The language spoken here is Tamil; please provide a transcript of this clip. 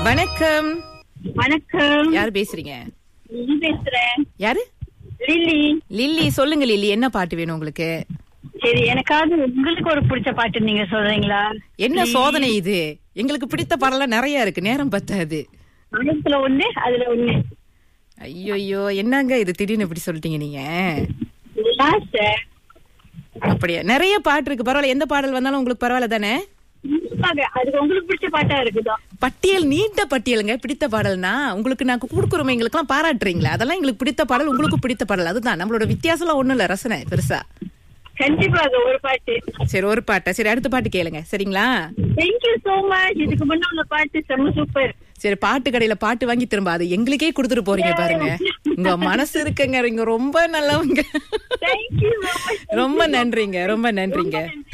வணக்கம் வணக்கம் யார் பேசுறீங்க லில்லி பேசுறேன் யாரு லில்லி லில்லி சொல்லுங்க லில்லி என்ன பாட்டு வேணும் உங்களுக்கு சரி எனக்காவது உங்களுக்கு ஒரு பிடிச்ச பாட்டு நீங்க சொல்றீங்களா என்ன சோதனை இது எங்களுக்கு பிடித்த பாடலாம் நிறைய இருக்கு நேரம் பத்தாது ஆயிரத்துல ஒண்ணு அதுல ஒண்ணு ஐயோ ஐயோ என்னங்க இது திடீர்னு இப்படி சொல்லிட்டீங்க நீங்க லாஸ்ட் அப்படியா நிறைய பாட்டு இருக்கு பரவாயில்ல எந்த பாடல் வந்தாலும் உங்களுக்கு பரவாயில்ல தானே அதுக்கு உங்களுக்கு பிடிச்ச பாட்டா இருக்குதா பட்டியல் நீண்ட பட்டியலுங்க பிடித்த பாடல்னா உங்களுக்கு நான் கொடுக்குறோம் எங்களுக்கு எல்லாம் பாராட்டுறீங்களா அதெல்லாம் எங்களுக்கு பிடித்த பாடல் உங்களுக்கு பிடித்த பாடல் அதுதான் நம்மளோட வித்தியாசம் ஒண்ணும் இல்ல ரசனை பெருசா கண்டிப்பாக ஒரு பாட்டு சரி ஒரு பாட்டா சரி அடுத்த பாட்டு கேளுங்க சரிங்களா தேங்க்யூ சோ மச் இதுக்கு முன்ன உள்ள பாட்டு செம்ம சூப்பர் சரி பாட்டு கடையில பாட்டு வாங்கி திரும்ப அது எங்களுக்கே கொடுத்துட்டு போறீங்க பாருங்க உங்க மனசு இருக்குங்க நீங்க ரொம்ப நல்லவங்க தேங்க்யூ ரொம்ப நன்றிங்க ரொம்ப நன்றிங்க